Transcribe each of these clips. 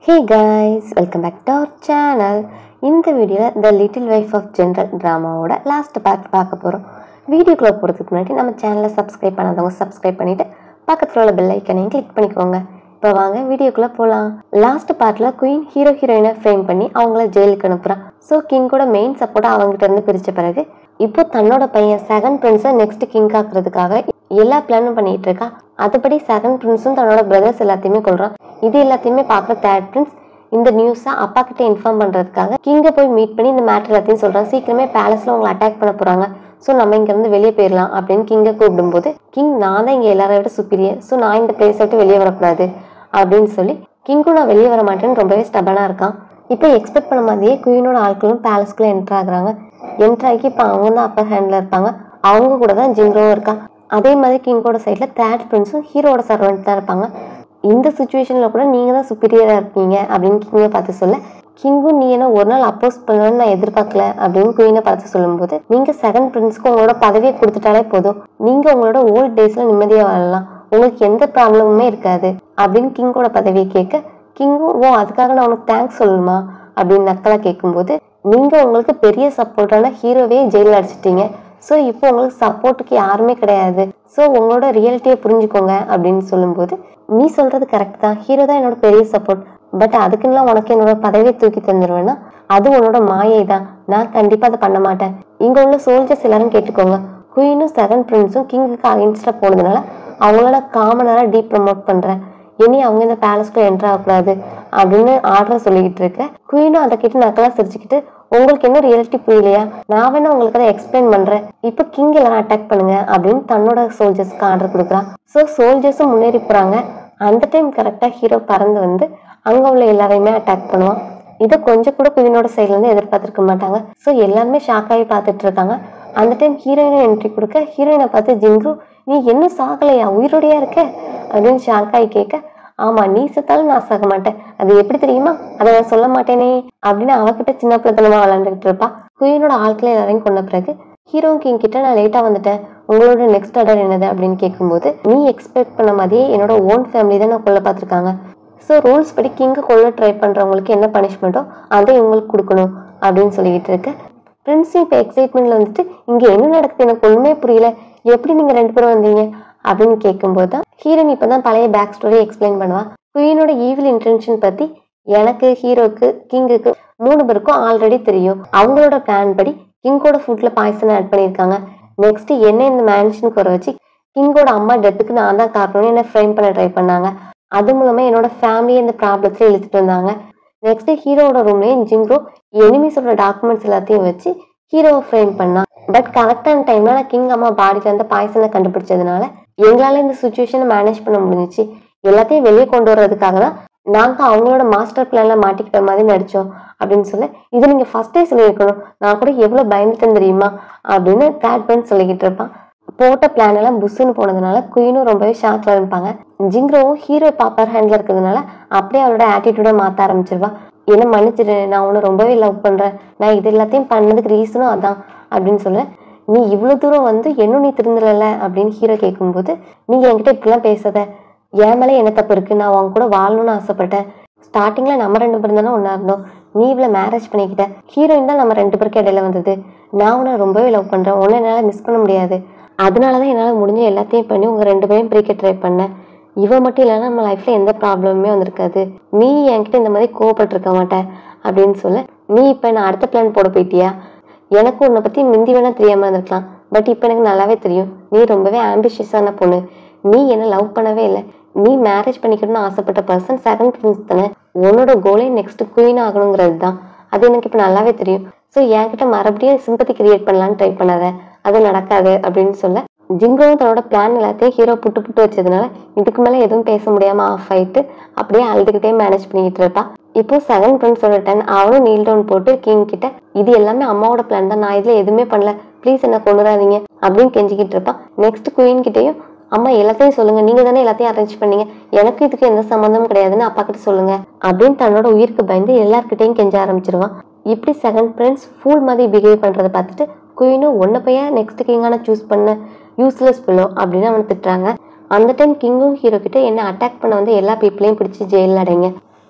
hey guys welcome back to our channel இந்த வீடியோவில் the little wife of general ட்ராமாவோட last part பார்க்க போகிறோம் வீடியோக்குள்ளே போகிறதுக்கு முன்னாடி நம்ம சேனலை சப்ஸ்கிரைப் பண்ணாதவங்க சப்ஸ்கிரைப் பண்ணிவிட்டு பக்கத்தில் உள்ள பெல் ஐக்கனையும் கிளிக் பண்ணிக்கோங்க இப்போ வாங்க வீடியோக்குள்ளே போகலாம் லாஸ்ட் பார்ட்டில் குயின் ஹீரோ ஹீரோயினை ஃப்ரேம் பண்ணி அவங்கள ஜெயிலுக்கு அனுப்புகிறான் ஸோ கிங்கோட மெயின் சப்போர்ட்டை அவங்ககிட்ட இருந்து பிரித்த பிறகு இப்போ தன்னோட பையன் செகண்ட் பிரின்ஸை நெக்ஸ்ட் கிங் ஆக்குறதுக்காக எல்லா பிளானும் பண்ணிட்டு இருக்கா அதுபடி செகண்ட் பிரின்ஸும் தன்னோட பிரதர்ஸ் எல்லாத்தையுமே கொள்றான் இது எல்லாத்தையுமே பார்க்குற தேர்ட் பிரின்ஸ் இந்த நியூஸை அப்பா கிட்ட இன்ஃபார்ம் பண்றதுக்காக கிங்கை போய் மீட் பண்ணி இந்த மேட்டர் எல்லாத்தையும் சொல்றான் சீக்கிரமே பேலஸ்ல உங்களை அட்டாக் பண்ண போறாங்க ஸோ நம்ம இங்க இருந்து வெளியே போயிடலாம் அப்படின்னு கிங்கை கூப்பிடும்போது கிங் நான் தான் இங்க எல்லாரை விட சுப்பீரியர் ஸோ நான் இந்த பிளேஸை விட்டு வெளியே வரக்கூடாது அப்படின்னு சொல்லி கிங்கும் நான் வெளியே வர மாட்டேன்னு ரொம்பவே ஸ்டபனா இருக்கான் இப்போ எக்ஸ்பெக்ட் பண்ண மாதிரியே குயினோட ஆட்களும் பேலஸ்குள்ள என்ட்ரு ஆகுறாங்க என்ட்ரு ஆகி இப்போ அவங்க தான் அப்பர் ஹேண்டில் இருப்பாங்க அவங்க கூட தான் ஜிங்ரோவும் இருக்கான் அதே மாதிரி கிங்கோட சைடில் தேர்ட் பிரின்ஸும் ஹீரோட சர்வெண்ட் தான் இருப்பாங்க இந்த சுச்சுவேஷனில் கூட நீங்கள் தான் சுப்பீரியராக இருக்கீங்க அப்படின்னு கிங்கை பார்த்து சொல்ல கிங்கும் நீ என்ன ஒரு நாள் அப்போஸ் பண்ணுவேன்னு நான் எதிர்பார்க்கல அப்படின்னு குயினை பார்த்து சொல்லும்போது நீங்கள் செகண்ட் பிரின்ஸ்க்கு உங்களோட பதவியை கொடுத்துட்டாலே போதும் நீங்கள் உங்களோட ஓல்ட் டேஸில் நிம்மதியாக வாழலாம் உங்களுக்கு எந்த ப்ராப்ளமுமே இருக்காது அப்படின்னு கிங்கோட பதவியை கேட்க கிங்கும் ஓ அதுக்காக நான் உனக்கு தேங்க்ஸ் சொல்லணுமா அப்படின்னு நக்கலாக கேட்கும்போது நீங்கள் உங்களுக்கு பெரிய சப்போர்ட்டான ஹீரோவே ஜெயிலில் அடிச்சிட்டீங்க ஸோ இப்போ உங்களுக்கு சப்போர்ட்டுக்கு யாருமே கிடையாது ஸோ உங்களோட ரியாலிட்டியை புரிஞ்சுக்கோங்க அப்படின்னு சொல்லும்போது நீ சொல்றது கரெக்ட் தான் ஹீரோ தான் என்னோட பெரிய சப்போர்ட் பட் அதுக்குலாம் உனக்கு என்னோட பதவியை தூக்கி தந்துடுவேன்னா அது உன்னோட மாயை தான் நான் கண்டிப்பாக அதை பண்ண மாட்டேன் இங்கே உள்ள சோல்ஜர்ஸ் எல்லாரும் கேட்டுக்கோங்க குயினும் செகண்ட் பிரின்ஸும் கிங்குக்கு அகைன்ஸ்டாக போனதுனால அவங்களோட காமனராக டீப் ப்ரமோட் பண்ணுறேன் இனி அவங்க இந்த பேலஸ்க்குள்ள என்ட்ரு ஆகக்கூடாது அப்படின்னு ஆர்டர் சொல்லிக்கிட்டு இருக்க குயினும் அதை கிட்ட நக்கலா சிரிச்சுக்கிட்டு உங்களுக்கு என்ன ரியாலிட்டி புரியலையா நான் வேணா உங்களுக்கு அதை எக்ஸ்பிளைன் பண்றேன் இப்போ கிங் எல்லாரும் அட்டாக் பண்ணுங்க அப்படின்னு தன்னோட சோல்ஜர்ஸ்க்கு ஆர்டர் கொடுக்குறான் ஸோ சோல்ஜர்ஸும் முன்னேறி போறாங்க அந்த டைம் கரெக்டாக ஹீரோ பறந்து வந்து அங்க உள்ள எல்லாரையுமே அட்டாக் பண்ணுவான் இதை கொஞ்சம் கூட குயினோட சைட்ல இருந்து எதிர்பார்த்திருக்க மாட்டாங்க ஸோ எல்லாருமே ஷாக் ஆகி பார்த்துட்டு இருக்காங்க அந்த டைம் ஹீரோயினை என்ட்ரி கொடுக்க ஹீரோயினை பார்த்து ஜிங்கு நீ என்ன சாகலையா உயிரோடையா இருக்க அப்படின்னு ஷாக் ஆகி கேட்க ஆமா நீ செத்தாலும் நான் சாக மாட்டேன் அது எப்படி தெரியுமா அதை நான் சொல்ல மாட்டேனே அப்படின்னு அவகிட்ட சின்ன பிள்ளைத்தனமா விளாண்டுக்கிட்டு இருப்பா குயினோட ஆட்களை எல்லாரையும் கொண்ட பிறகு ஹீரோ கிங் கிட்ட நான் லேட்டா வந்துட்டேன் உங்களோட நெக்ஸ்ட் ஆர்டர் என்னது அப்படின்னு கேட்கும்போது நீ எக்ஸ்பெக்ட் பண்ண மாதிரியே என்னோட ஓன் ஃபேமிலி தான் நான் கொல்ல பார்த்துருக்காங்க ஸோ ரூல்ஸ் படி கிங்கை கொல்ல ட்ரை பண்றவங்களுக்கு என்ன பனிஷ்மெண்ட்டோ அதை இவங்களுக்கு கொடுக்கணும் அப்படின்னு சொல்லிக்கிட்டு இருக்க பிரின்ஸும் இப்போ எக்ஸைட்மெண்ட்ல வந்துட்டு இங்க என்ன நடக்குது எனக்கு ஒண்ணுமே புரியல எப்படி நீங்க ரெண்டு பேரும் வந்தீங்க அப்படின்னு கேட்கும்போது தான் ஹீரோயின் இப்பதான் பழைய பேக் ஸ்டோரி எக்ஸ்பிளைன் பண்ணுவா குயினோட ஈவில் இன்டென்ஷன் பத்தி எனக்கு ஹீரோக்கு கிங்குக்கு மூணு பேருக்கும் ஆல்ரெடி தெரியும் அவங்களோட பிளான் படி கிங்கோட ஃபுட்ல பாய்சன் ஆட் பண்ணியிருக்காங்க நெக்ஸ்ட் என்ன இந்த மேன்ஷனுக்கு வர வச்சு கிங்கோட அம்மா டெத்துக்கு நான் தான் காரணம்னு என்ன ஃப்ரேம் பண்ண ட்ரை பண்ணாங்க அது மூலமா என்னோட ஃபேமிலியை இந்த ப்ராப்ளத்துல இழுத்துட்டு வந்தாங்க நெக்ஸ்ட் ஹீரோவோட ரூம்லயும் ஜிங்ரோ எனிமிஸோட டாக்குமெண்ட்ஸ் எல்லாத்தையும் வச்சு ஹீரோவை ஃப்ரேம் பண்ணா பட் கரெக்டான டைம்ல நான் கிங் அம்மா பாடியில இருந்த பாய்சனை கண்டுபிடிச்சதுனால எங்களால இந்த சுச்சுவேஷனை மேனேஜ் பண்ண முடிஞ்சிச்சு எல்லாத்தையும் வெளியே கொண்டு வர்றதுக்காக தான் நாங்க அவங்களோட மாஸ்டர் பிளான்ல மாட்டிக்கிட்ட மாதிரி நடிச்சோம் அப்படின்னு சொல்ல இது நீங்க ஃபர்ஸ்டே சொல்லியிருக்கணும் நான் கூட எவ்வளவு பயந்துட்டேன் தெரியுமா அப்படின்னு தேர்ட் பண்ணி சொல்லிக்கிட்டு இருப்பான் போட்ட பிளான் எல்லாம் புஷ்ஷுன்னு போனதுனால குயினும் ரொம்பவே ஷாக்ல இருப்பாங்க ஜிங்ரோவும் ஹீரோ பாப்பர் ஹேண்ட்ல இருக்கிறதுனால அப்படியே அவளோட ஆட்டிடியூட மாத்த ஆரம்பிச்சிருவா என்ன மன்னிச்சிரு நான் உன்னை ரொம்பவே லவ் பண்றேன் நான் இது எல்லாத்தையும் பண்ணதுக்கு ரீசனும் அதான் அப்படின்னு சொல்ல நீ இவ்வளவு தூரம் வந்து இன்னும் நீ திருந்தல அப்படின்னு ஹீரோ கேட்கும்போது நீங்க என்கிட்ட இப்படிலாம் பேசாத என் மேலே என்ன தப்பு இருக்கு நான் உன் கூட வாழணும்னு ஆசைப்பட்டேன் ஸ்டார்டிங்ல நம்ம ரெண்டு பேரும் தானே ஒன்றா இருந்தோம் நீ இவ்வளோ மேரேஜ் பண்ணிக்கிட்ட ஹீரோயின் தான் நம்ம ரெண்டு பேருக்கு இடையில வந்தது நான் உன்னை ரொம்பவே லவ் பண்றேன் உன்னை என்னால் மிஸ் பண்ண முடியாது அதனால தான் என்னால் முடிஞ்ச எல்லாத்தையும் பண்ணி உங்க ரெண்டு பேரும் பிரிக்க ட்ரை பண்ணேன் இவ மட்டும் இல்லைன்னா நம்ம லைஃப்ல எந்த ப்ராப்ளமுமே வந்திருக்காது நீ என்கிட்ட இந்த மாதிரி கோவப்பட்டிருக்க மாட்ட அப்படின்னு சொல்ல நீ இப்போ நான் அடுத்த பிளான் போட போயிட்டியா எனக்கு உன்னை பத்தி முந்தி வேணா தெரியாம இருந்திருக்கலாம் பட் இப்போ எனக்கு நல்லாவே தெரியும் நீ ரொம்பவே ஆம்பிஷியஸான பொண்ணு நீ என்ன லவ் பண்ணவே இல்லை நீ மேரேஜ் பண்ணிக்கணும்னு ஆசைப்பட்ட பர்சன் செகண்ட் பிரின்ஸ் தானே உன்னோட கோலே நெக்ஸ்ட் குயின் ஆகணுங்கிறது தான் அது எனக்கு இப்போ நல்லாவே தெரியும் ஸோ என்கிட்ட மறுபடியும் சிம்பத்தி கிரியேட் பண்ணலான்னு ட்ரை பண்ணாத அது நடக்காது அப்படின்னு சொல்ல ஜிங்கோவும் தன்னோட பிளான் எல்லாத்தையும் ஹீரோ புட்டு புட்டு வச்சதுனால இதுக்கு மேலே எதுவும் பேச முடியாம ஆஃப் ஆயிட்டு அப்படியே அழுதுகிட்டே மேனேஜ் பண்ணிக்கிட்டு இருப்பா இப்போ செகண்ட் ஃப்ரெண்ட்ஸோட டன் அவனும் நீல் டவுன் போட்டு கிங் கிட்ட இது எல்லாமே அம்மாவோட பிளான் தான் நான் இதுல எதுவுமே பண்ணல ப்ளீஸ் என்ன கொண்டுறாதீங்க அப்படின்னு கெஞ்சிக்கிட்டு இருப்பான் நெக்ஸ்ட் குயின் கிட்டேயும் அம்மா எல்லாத்தையும் சொல்லுங்க நீங்க தானே எல்லாத்தையும் அரேஞ்ச் பண்ணீங்க எனக்கு இதுக்கு எந்த சம்மந்தமும் கிடையாதுன்னு அப்பா கிட்ட சொல்லுங்க அப்படின்னு தன்னோட உயிருக்கு பயந்து எல்லார்கிட்டையும் கெஞ்ச ஆரம்பிச்சிருவான் இப்படி செகண்ட் ஃப்ரெண்ட்ஸ் ஃபூல் மாதிரி பிஹேவ் பண்றதை பார்த்துட்டு குயினும் ஒன்ன பையா நெக்ஸ்ட் கிங்கான சூஸ் பண்ண யூஸ்லெஸ் பிள்ளோ அப்படின்னு அவனை திட்டுறாங்க அந்த டைம் கிங்கும் ஹீரோ கிட்ட என்ன அட்டாக் பண்ண வந்து எல்லா பீப்புளையும் பிடிச்சி ஜெயிலில் அடைங்க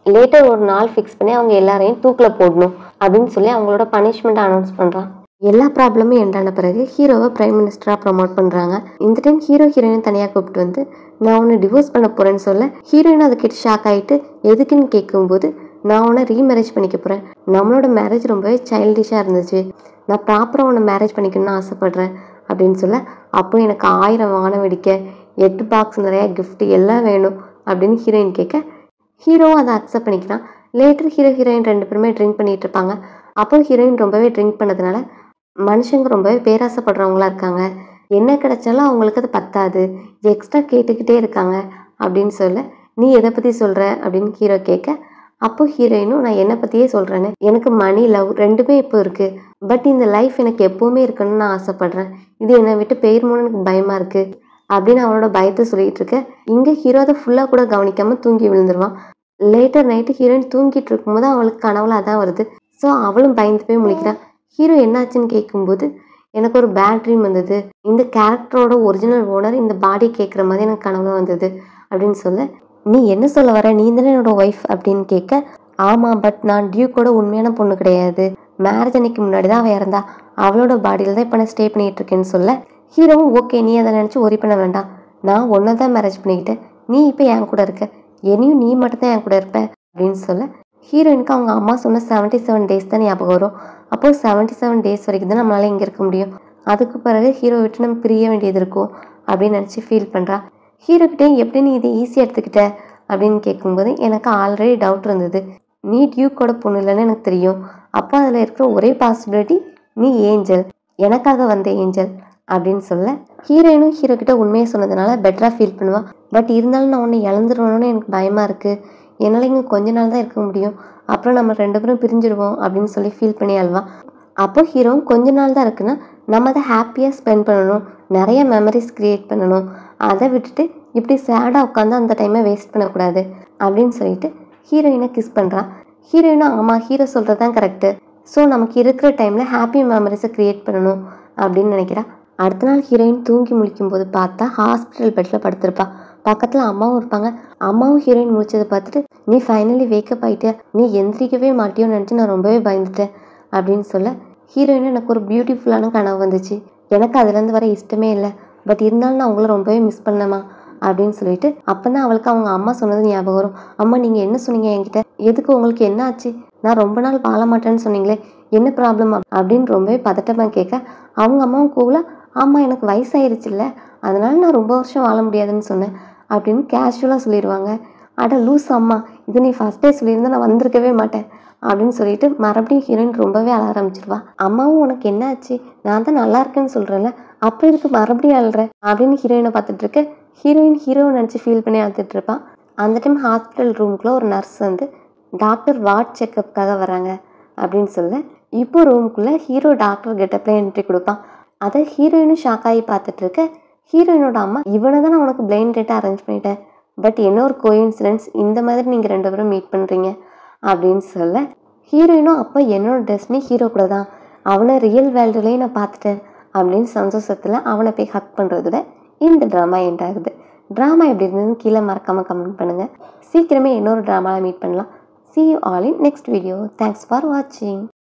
லேட்டர் ஒரு நாள் ஃபிக்ஸ் பண்ணி அவங்க எல்லாரையும் தூக்கில் போடணும் அப்படின்னு சொல்லி அவங்களோட பனிஷ்மெண்ட் அனௌன்ஸ் பண்ணுறான் எல்லா ப்ராப்ளமும் எண்டான பிறகு ஹீரோவை பிரைம் மினிஸ்டராக ப்ரமோட் பண்ணுறாங்க இந்த டைம் ஹீரோ ஹீரோயின் தனியாக கூப்பிட்டு வந்து நான் உன்னை டிவோர்ஸ் பண்ண போகிறேன்னு சொல்ல ஹீரோயின் அதை கேட்டு ஷாக் ஆகிட்டு எதுக்குன்னு கேட்கும்போது நான் உன்னை ரீமேரேஜ் பண்ணிக்க போகிறேன் நம்மளோட மேரேஜ் ரொம்பவே சைல்டிஷாக இருந்துச்சு நான் ப்ராப்பராக உன்னை மேரேஜ் பண்ணிக்கணும்னு ஆசைப்பட்றேன் அப்படின்னு சொல்ல அப்போ எனக்கு ஆயிரம் வானம் வெடிக்க எட்டு பாக்ஸ் நிறையா gift எல்லாம் வேணும் அப்படின்னு ஹீரோயின் கேட்க ஹீரோவும் அதை அக்செப்ட் பண்ணிக்கிறான் லேட்டர் ஹீரோ ஹீரோயின் ரெண்டு பேருமே ட்ரிங்க் பண்ணிட்டு இருப்பாங்க அப்போ ஹீரோயின் ரொம்பவே ட்ரிங்க் பண்ணதுனால மனுஷங்க ரொம்பவே பேராசைப்படுறவங்களா இருக்காங்க என்ன கிடைச்சாலும் அவங்களுக்கு அது பத்தாது எக்ஸ்ட்ரா கேட்டுக்கிட்டே இருக்காங்க அப்படின்னு சொல்ல நீ எதை பற்றி சொல்கிற அப்படின்னு ஹீரோ கேட்க அப்போ ஹீரோயினும் நான் என்னை பற்றியே சொல்கிறேன்னு எனக்கு மணி லவ் ரெண்டுமே இப்போ இருக்குது பட் இந்த லைஃப் எனக்கு எப்போவுமே இருக்கணும்னு நான் ஆசைப்பட்றேன் இது என்னை விட்டு பெயர்மோன்னு எனக்கு பயமாக இருக்குது அப்படின்னு அவனோட பயத்தை சொல்லிட்டு இருக்க இங்கே ஹீரோ அதை ஃபுல்லாக கூட கவனிக்காமல் தூங்கி விழுந்துருவான் லேட்டர் நைட்டு ஹீரோயின் தூங்கிட்டு இருக்கும்போது அவளுக்கு கனவுல அதான் வருது ஸோ அவளும் பயந்து போய் முழிக்கிறான் ஹீரோ என்னாச்சுன்னு கேட்கும்போது எனக்கு ஒரு பேட் ட்ரீம் வந்தது இந்த கேரக்டரோட ஒரிஜினல் ஓனர் இந்த பாடி கேட்குற மாதிரி எனக்கு கனவுல வந்தது அப்படின்னு சொல்ல நீ என்ன சொல்ல வர நீ தானே என்னோட ஒய்ஃப் அப்படின்னு கேட்க ஆமாம் பட் நான் டியூக்கோட உண்மையான பொண்ணு கிடையாது மேரேஜ் அன்னைக்கு முன்னாடி தான் அவள் இறந்தா அவளோட பாடியில் தான் இப்போ நான் ஸ்டே பண்ணிட்டு இருக்கேன்னு சொல்ல ஹீரோவும் ஓகே நீ அதை நினச்சி ஒரி பண்ண வேண்டாம் நான் ஒன்றை தான் மேரேஜ் பண்ணிக்கிட்டேன் நீ இப்போ என் கூட இருக்க என்னையும் நீ மட்டும் தான் என் கூட இருப்ப அப்படின்னு சொல்ல ஹீரோயினுக்கு அவங்க அம்மா சொன்ன செவன்ட்டி செவன் டேஸ் தான் ஞாபகம் வரும் அப்போ செவன்ட்டி செவன் டேஸ் வரைக்கும் தான் நம்மளால இங்கே இருக்க முடியும் அதுக்கு பிறகு ஹீரோ விட்டு நம்ம பிரிய வேண்டியது இருக்கும் அப்படின்னு நினச்சி ஃபீல் பண்ணுறா ஹீரோக்கிட்டே எப்படி நீ இதை ஈஸியாக எடுத்துக்கிட்ட அப்படின்னு கேட்கும்போது எனக்கு ஆல்ரெடி டவுட் இருந்தது நீ டியூக்கோட பொண்ணு இல்லைன்னு எனக்கு தெரியும் அப்போ அதில் இருக்கிற ஒரே பாசிபிலிட்டி நீ ஏஞ்சல் எனக்காக வந்த ஏஞ்சல் அப்படின்னு சொல்ல ஹீரோயினும் ஹீரோ கிட்ட உண்மையை சொன்னதுனால பெட்டராக ஃபீல் பண்ணுவான் பட் இருந்தாலும் நான் உன்னை இழந்துருவேணும்னு எனக்கு பயமாக இருக்குது என்னால் இங்கே கொஞ்ச நாள் தான் இருக்க முடியும் அப்புறம் நம்ம ரெண்டு பேரும் பிரிஞ்சிடுவோம் அப்படின்னு சொல்லி ஃபீல் பண்ணி அழுவான் அப்போ ஹீரோவும் கொஞ்ச நாள் தான் இருக்குன்னா நம்ம அதை ஹாப்பியாக ஸ்பெண்ட் பண்ணணும் நிறைய மெமரிஸ் க்ரியேட் பண்ணணும் அதை விட்டுட்டு இப்படி சேடாக உட்காந்து அந்த டைமை வேஸ்ட் பண்ணக்கூடாது அப்படின்னு சொல்லிட்டு ஹீரோயினை கிஸ் பண்ணுறான் ஹீரோயினும் ஆமாம் ஹீரோ சொல்கிறது தான் கரெக்டு ஸோ நமக்கு இருக்கிற டைமில் ஹாப்பி மெமரிஸை க்ரியேட் பண்ணணும் அப்படின்னு நினைக்கிறா அடுத்த நாள் ஹீரோயின் தூங்கி முழிக்கும்போது பார்த்தா ஹாஸ்பிட்டல் பெட்டில் படுத்திருப்பா பக்கத்தில் அம்மாவும் இருப்பாங்க அம்மாவும் ஹீரோயின் முடிச்சதை பார்த்துட்டு நீ ஃபைனலி வேக்கப் ஆகிட்ட நீ எந்திரிக்கவே மாட்டியோன்னு நினச்சி நான் ரொம்பவே பயந்துட்டேன் அப்படின்னு சொல்ல ஹீரோயின் எனக்கு ஒரு பியூட்டிஃபுல்லான கனவு வந்துச்சு எனக்கு அதுலேருந்து வர இஷ்டமே இல்லை பட் இருந்தாலும் நான் உங்களை ரொம்பவே மிஸ் பண்ணேம்மா அப்படின்னு சொல்லிட்டு அப்போ தான் அவளுக்கு அவங்க அம்மா சொன்னது ஞாபகம் வரும் அம்மா நீங்கள் என்ன சொன்னீங்க என்கிட்ட எதுக்கு உங்களுக்கு என்ன ஆச்சு நான் ரொம்ப நாள் வாழ மாட்டேன்னு சொன்னீங்களே என்ன ப்ராப்ளம் அப்படின்னு ரொம்பவே பதட்டமாக கேட்க அவங்க அம்மாவும் கூல ஆமாம் எனக்கு வயசாயிருச்சுல்ல அதனால நான் ரொம்ப வருஷம் வாழ முடியாதுன்னு சொன்னேன் அப்படின்னு கேஷுவலாக சொல்லிடுவாங்க அட லூஸ் அம்மா இது நீ ஃபஸ்ட்டே சொல்லியிருந்தா நான் வந்திருக்கவே மாட்டேன் அப்படின்னு சொல்லிட்டு மறுபடியும் ஹீரோயின் ரொம்பவே அழ ஆரம்பிச்சிருவா அம்மாவும் உனக்கு என்ன ஆச்சு நான் தான் நல்லா இருக்கேன்னு சொல்கிறேன்ல அப்போ இதுக்கு மறுபடியும் அழுற அப்படின்னு ஹீரோயினை பார்த்துட்டு இருக்க ஹீரோயின் ஹீரோவை நினச்சி ஃபீல் பண்ணி அழுதுட்டு இருப்பான் அந்த டைம் ஹாஸ்பிட்டல் ரூம்குள்ளே ஒரு நர்ஸ் வந்து டாக்டர் வார்ட் செக்கப்புக்காக வராங்க அப்படின்னு சொல்ல இப்போ ரூமுக்குள்ளே ஹீரோ டாக்டர் கெட்டப்பில் என்ட்ரி கொடுப்பான் அதை ஹீரோயினும் ஷாக் ஆகி பார்த்துட்டு இருக்க ஹீரோயினோட அம்மா இவனை தான் நான் உனக்கு பிளைண்ட் டேட்டாக அரேஞ்ச் பண்ணிட்டேன் பட் என்ன ஒரு கோயின்சிடென்ஸ் இந்த மாதிரி நீங்கள் ரெண்டு பேரும் மீட் பண்ணுறீங்க அப்படின்னு சொல்ல ஹீரோயினும் அப்போ என்னோட டெஸ்டினி ஹீரோ கூட தான் அவனை ரியல் வேர்ல்டுலேயே நான் பார்த்துட்டேன் அப்படின்னு சந்தோஷத்தில் அவனை போய் ஹக் பண்ணுறதோட இந்த ட்ராமா எண்ட் ஆகுது ட்ராமா எப்படி இருந்ததுன்னு கீழே மறக்காமல் கமெண்ட் பண்ணுங்கள் சீக்கிரமே இன்னொரு ட்ராமாவில் மீட் பண்ணலாம் see you all in next video thanks for watching